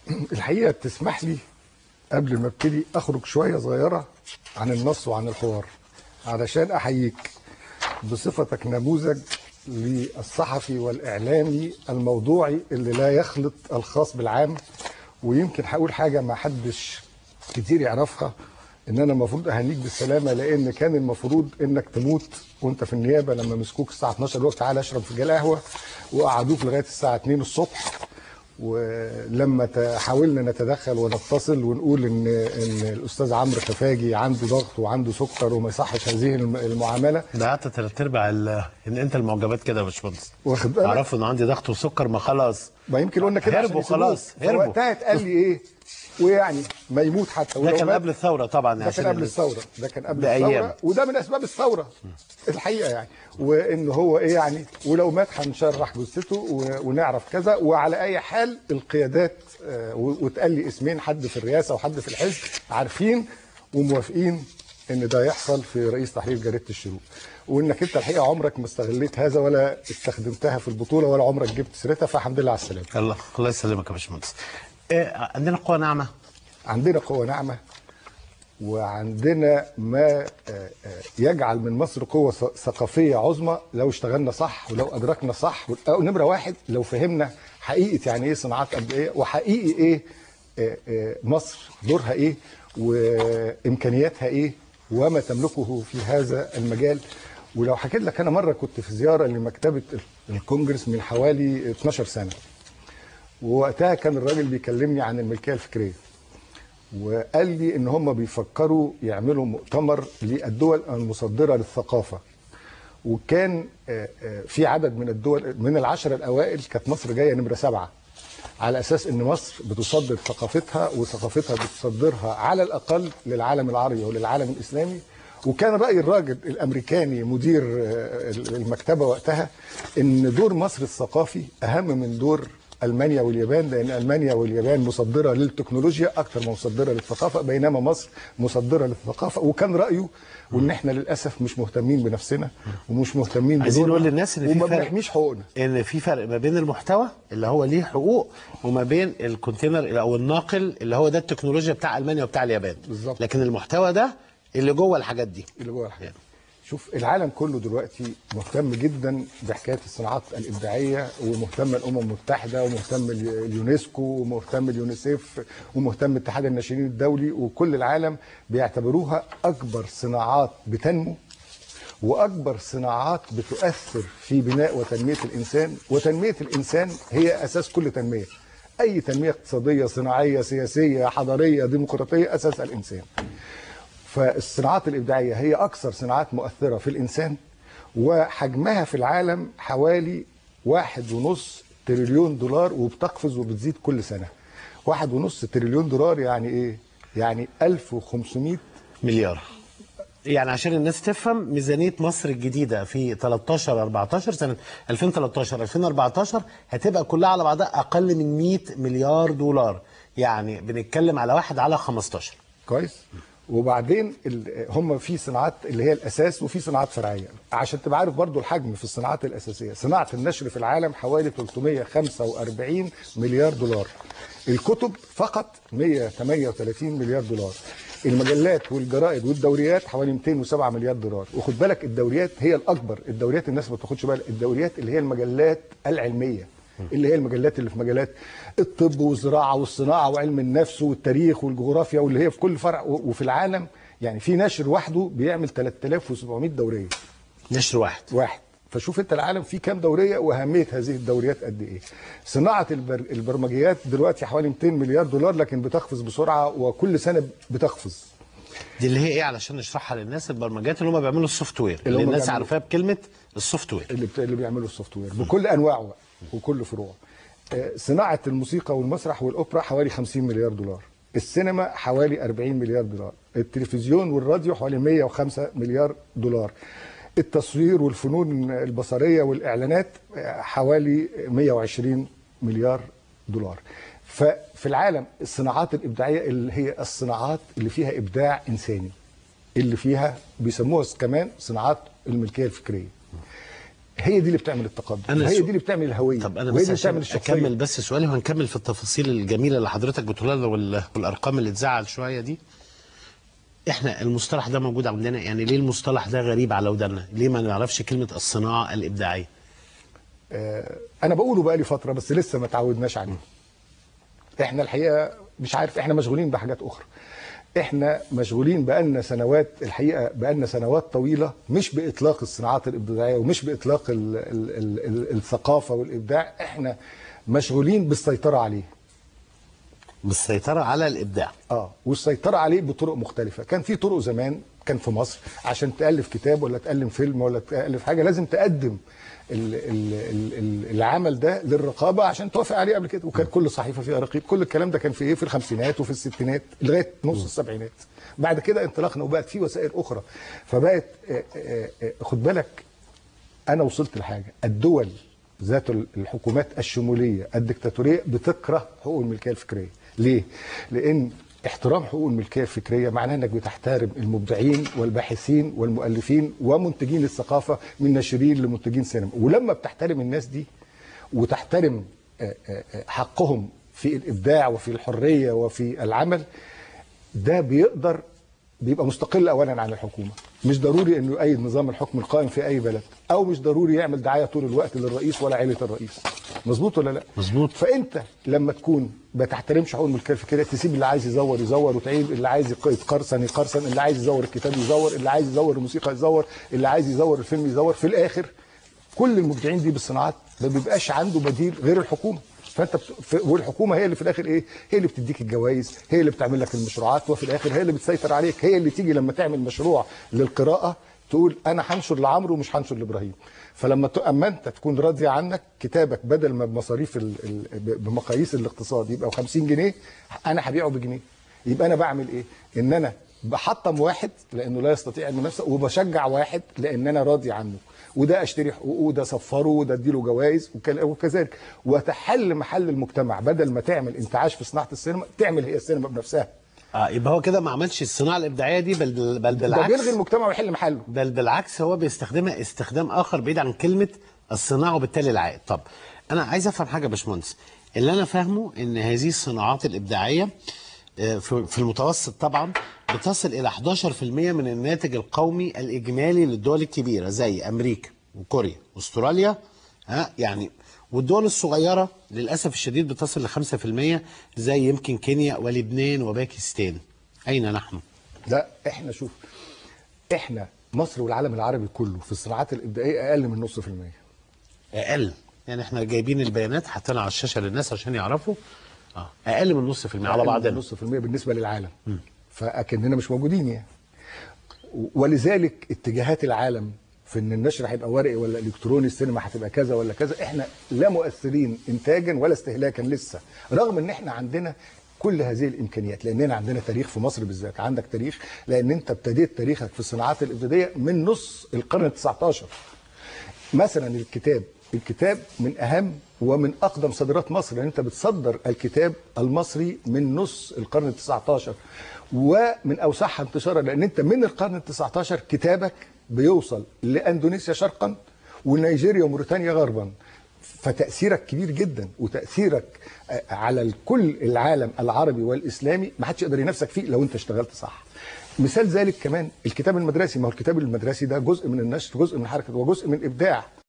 الحقيقه تسمح لي قبل ما ابتدي اخرج شويه صغيره عن النص وعن الحوار علشان احييك بصفتك نموذج للصحفي والاعلامي الموضوعي اللي لا يخلط الخاص بالعام ويمكن هقول حاجه ما حدش كتير يعرفها ان انا المفروض اهنيك بالسلامه لان كان المفروض انك تموت وانت في النيابه لما مسكوك الساعه 12 الوقت تعالى اشرب فنجان قهوه وقعدوك لغايه الساعه 2 الصبح ولما ت- حاولنا نتدخل ونتصل ونقول ان ان الاستاذ عمرو خفاجي عنده ضغط وعنده سكر وما يصحش هذه الم- المعامله ده قعدت تلات ارباع ال- ان انت المعجبات كده يا باشمهندس واخد بالك عرفوا ان عندي ضغط وسكر ما خلاص ما يمكن قلنا كده عشان هربوا يسيبوك. خلاص، هربوا. فوقتها اتقال لي ايه ويعني ما يموت حتى ده ولو كان مات قبل الثوره طبعا ده عشان كان قبل ال- الثوره ده كان قبل بأيام. الثوره وده من اسباب الثوره الحقيقه يعني وان هو ايه يعني ولو مات هنشرح جثته و- ونعرف كذا وعلى اي حال القيادات آه، و- واتقال لي اسمين حد في الرئاسه وحد في الحزب عارفين وموافقين ان ده يحصل في رئيس تحرير جريده الشروق وانك انت الحقيقه عمرك ما استغليت هذا ولا استخدمتها في البطوله ولا عمرك جبت سيرتها فالحمد لله على السلامه الله الله يسلمك يا باشمهندس إيه عندنا قوه ناعمه عندنا قوة ناعمة وعندنا ما آه، آه، يجعل من مصر قوة ث- ثقافية عظمى لو اشتغلنا صح ولو أدركنا صح أو نمرة واحد لو فهمنا حقيقة يعني إيه صناعات قد إيه وحقيقي إيه آه، آه، مصر دورها إيه وإمكانياتها إيه وما تملكه في هذا المجال ولو حكيت لك أنا مرة كنت في زيارة لمكتبة الكونجرس من حوالي 12 سنة ووقتها كان الراجل بيكلمني عن الملكية الفكرية وقال لي ان هم بيفكروا يعملوا مؤتمر للدول المصدره للثقافه وكان آه، آه، في عدد من الدول من العشره الاوائل كانت مصر جايه نمره سبعه على اساس ان مصر بتصدر ثقافتها وثقافتها بتصدرها على الاقل للعالم العربي وللعالم الاسلامي وكان راي الراجل الامريكاني مدير آه، المكتبه وقتها ان دور مصر الثقافي اهم من دور المانيا واليابان لان المانيا واليابان مصدره للتكنولوجيا اكثر ما مصدره للثقافه بينما مصر مصدره للثقافه وكان رايه وان احنا للاسف مش مهتمين بنفسنا ومش مهتمين عايزين بدورنا نقول للناس ان في وما فرق بنحميش حقوقنا ان في فرق ما بين المحتوى اللي هو ليه حقوق وما بين الكونتينر او الناقل اللي هو ده التكنولوجيا بتاع المانيا وبتاع اليابان بالظبط. لكن المحتوى ده اللي جوه الحاجات دي اللي جوه الحاجات شوف العالم كله دلوقتي مهتم جدا بحكايه الصناعات الابداعيه ومهتم الامم المتحده ومهتم ال- اليونسكو ومهتم اليونيسيف ومهتم اتحاد الناشئين الدولي وكل العالم بيعتبروها اكبر صناعات بتنمو واكبر صناعات بتؤثر في بناء وتنميه الانسان وتنميه الانسان هي اساس كل تنميه اي تنميه اقتصاديه صناعيه سياسيه حضاريه ديمقراطيه اساسها الانسان فالصناعات الإبداعية هي أكثر صناعات مؤثرة في الإنسان وحجمها في العالم حوالي واحد ونص تريليون دولار وبتقفز وبتزيد كل سنة واحد ونص تريليون دولار يعني إيه؟ يعني 1500 مليار يعني عشان الناس تفهم ميزانيه مصر الجديده في 13 14 سنه 2013 2014 هتبقى كلها على بعضها اقل من 100 مليار دولار يعني بنتكلم على واحد على 15 كويس وبعدين ال- هم في صناعات اللي هي الاساس وفي صناعات فرعيه عشان تبقى عارف برضو الحجم في الصناعات الاساسيه صناعه النشر في العالم حوالي 345 مليار دولار الكتب فقط 138 مليار دولار المجلات والجرائد والدوريات حوالي 207 مليار دولار وخد بالك الدوريات هي الاكبر الدوريات الناس ما بتاخدش بالها الدوريات اللي هي المجلات العلميه اللي هي المجلات اللي في مجالات الطب والزراعه والصناعه وعلم النفس والتاريخ والجغرافيا واللي هي في كل فرع و- وفي العالم يعني في نشر وحده بيعمل 3700 دوريه نشر واحد واحد فشوف انت العالم فيه كام دوريه واهميه هذه الدوريات قد ايه صناعه البر... البرمجيات دلوقتي حوالي 200 مليار دولار لكن بتقفز بسرعه وكل سنه بتقفز دي اللي هي ايه علشان نشرحها للناس البرمجيات اللي هم بيعملوا السوفت وير اللي اللي هم الناس بيعملوا- عارفاها بكلمه السوفت وير اللي بت... اللي بيعملوا السوفت وير بكل انواعه بقى وكل فروعه آه، صناعه الموسيقى والمسرح والاوبرا حوالي 50 مليار دولار السينما حوالي 40 مليار دولار التلفزيون والراديو حوالي 105 مليار دولار التصوير والفنون البصريه والاعلانات آه، حوالي 120 مليار دولار ففي العالم الصناعات الابداعيه اللي هي الصناعات اللي فيها ابداع انساني اللي فيها بيسموها كمان صناعات الملكيه الفكريه هي دي اللي بتعمل التقدم أنا وهي سو- دي اللي بتعمل الهويه طب انا وهي بس دي اللي بتعمل عشان الشخصيه اكمل بس سؤالي وهنكمل في التفاصيل الجميله اللي حضرتك بتقولها لنا وال- والارقام اللي تزعل شويه دي احنا المصطلح ده موجود عندنا يعني ليه المصطلح ده غريب على ودنا ليه ما نعرفش كلمه الصناعه الابداعيه آه، انا بقوله بقالي فتره بس لسه ما تعودناش عليه احنا الحقيقه مش عارف احنا مشغولين بحاجات اخرى احنا مشغولين بقالنا سنوات الحقيقه بقالنا سنوات طويله مش باطلاق الصناعات الابداعيه ومش باطلاق ال ال ال ال الثقافه والابداع احنا مشغولين بالسيطره عليه بالسيطره على الابداع اه والسيطره عليه بطرق مختلفه كان في طرق زمان كان في مصر عشان تالف كتاب ولا تالف فيلم ولا تالف حاجه لازم تقدم ال ال ال ال العمل ده للرقابه عشان توافق عليه قبل كده وكان كل صحيفه فيها رقيب كل الكلام ده كان في ايه في الخمسينات وفي الستينات لغايه نص السبعينات بعد كده انطلقنا وبقت في وسائل اخرى فبقت آه، آه، آه، خد بالك انا وصلت لحاجه الدول ذات الحكومات الشموليه الدكتاتوريه بتكره حقوق الملكيه الفكريه ليه لان احترام حقوق الملكيه الفكريه معناه انك بتحترم المبدعين والباحثين والمؤلفين ومنتجين الثقافه من ناشرين لمنتجين سينما ولما بتحترم الناس دي وتحترم آه، آه، آه، حقهم في الابداع وفي الحريه وفي العمل ده بيقدر بيبقى مستقل اولا عن الحكومه مش ضروري انه يؤيد نظام الحكم القائم في اي بلد او مش ضروري يعمل دعايه طول الوقت للرئيس ولا عيله الرئيس مظبوط ولا لا مظبوط. فانت لما تكون ما تحترمش حقوق الملكيه الفكريه تسيب اللي عايز يزور يزور وتعيب اللي عايز يق- يتقرصن يقرصن اللي عايز يزور الكتاب يزور اللي عايز يزور الموسيقى يزور اللي عايز يزور الفيلم يزور في الاخر كل المبدعين دي بالصناعات ما بيبقاش عنده بديل غير الحكومه فانت بت... ف... والحكومه هي اللي في الاخر ايه هي اللي بتديك الجوائز هي اللي بتعمل لك المشروعات وفي الاخر هي اللي بتسيطر عليك هي اللي تيجي لما تعمل مشروع للقراءه تقول انا هنشر لعمرو ومش هنشر لابراهيم فلما ت... اما انت تكون راضيه عنك كتابك بدل ما بمصاريف ال... ال... ب- بمقاييس الاقتصاد يبقى 50 جنيه انا هبيعه بجنيه يبقى انا بعمل ايه ان انا بحطم واحد لانه لا يستطيع المنافسه وبشجع واحد لان انا راضي عنه وده اشتري حقوقه وده صفره وده اديله جوائز وكل- وكذلك وتحل محل المجتمع بدل ما تعمل انتعاش في صناعه السينما تعمل هي السينما بنفسها اه يبقى هو كده ما عملش الصناعه الابداعيه دي بل بل, بل ده بالعكس بيلغي المجتمع ويحل محله بل بالعكس هو بيستخدمها استخدام اخر بعيد عن كلمه الصناعه وبالتالي العائد طب انا عايز افهم حاجه يا باشمهندس اللي انا فاهمه ان هذه الصناعات الابداعيه آه، في في المتوسط طبعا بتصل الى 11% من الناتج القومي الاجمالي للدول الكبيره زي امريكا وكوريا واستراليا ها يعني والدول الصغيره للاسف الشديد بتصل ل 5% زي يمكن كينيا ولبنان وباكستان اين نحن؟ لا احنا شوف احنا مصر والعالم العربي كله في الصناعات الابداعيه اقل من نص في المية اقل يعني احنا جايبين البيانات حاطينها على الشاشه للناس عشان يعرفوا اه اقل من نص في المية على أقل من بعضنا نص في المية بالنسبه للعالم فاكننا مش موجودين يعني ولذلك اتجاهات العالم في ان النشر هيبقى ورقي ولا الكتروني السينما هتبقى كذا ولا كذا احنا لا مؤثرين انتاجا ولا استهلاكا لسه رغم ان احنا عندنا كل هذه الامكانيات لاننا عندنا تاريخ في مصر بالذات عندك تاريخ لان انت ابتديت تاريخك في الصناعات الابتدائيه من نص القرن ال 19 مثلا الكتاب الكتاب من اهم ومن اقدم صادرات مصر لان انت بتصدر الكتاب المصري من نص القرن ال 19 ومن اوسعها انتشارا لان انت من القرن ال 19 كتابك بيوصل لاندونيسيا شرقا ونيجيريا وموريتانيا غربا فتاثيرك كبير جدا وتاثيرك آه، على كل العالم العربي والاسلامي ما حدش يقدر ينافسك فيه لو انت اشتغلت صح مثال ذلك كمان الكتاب المدرسي ما هو الكتاب المدرسي ده جزء من النشر جزء من الحركه وجزء من الابداع